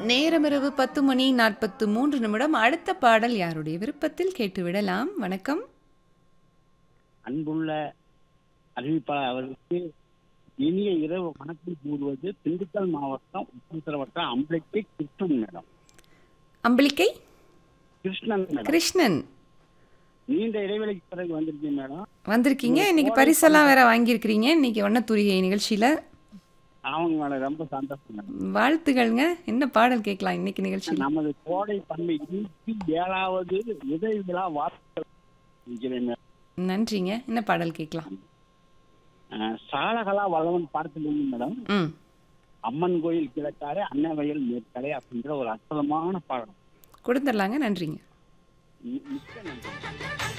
நேரம் இரவு பத்து மணி நாற்பத்து மூன்று நிமிடம் அடுத்த பாடல் யாருடைய விருப்பத்தில் கேட்டு விடலாம் வணக்கம் அன்புள்ள அறிவிப்பாளர் அவர்களுக்கு இனிய இரவு வணக்கம் கூறுவது திண்டுக்கல் மாவட்டம் உத்தர வட்டம் அம்பளைக்கு கிருஷ்ணன் மேடம் அம்பிளிக்கை கிருஷ்ணன் மேடம் கிருஷ்ணன் நீண்ட இடைவெளிக்கு பிறகு வந்திருக்கீங்க மேடம் வந்திருக்கீங்க இன்னைக்கு பரிசெல்லாம் வேற வாங்கியிருக்கிறீங்க இன்னைக்கு வண்ணத்தூரிகை நிகழ்ச்சியில அவங்க மேடம் ரொம்ப சந்தோஷம் மேடம் வாழ்த்துகள்ங்க என்ன பாடல் கேட்கலாம் இன்னைக்கு நிகழ்ச்சியில் நமது கோடை பண்ணை இருபத்தி ஏழாவது உதவி விழா வாழ்த்துக்கள் இருக்கிறேன் மேடம். நன்றிங்க என்ன பாடல் கேட்கலாம் அஹ், சாலகலா வல்லவன் பார்த்துருந்தீங்க மேடம் ம் அம்மன் கோயில் கிழக்காரே அன்னவயல் மேற்கரை அப்படின்ற ஒரு அற்புதமான பாடம் கொடுத்துடலாங்க நன்றிங்க மி- மிக்க நன்றி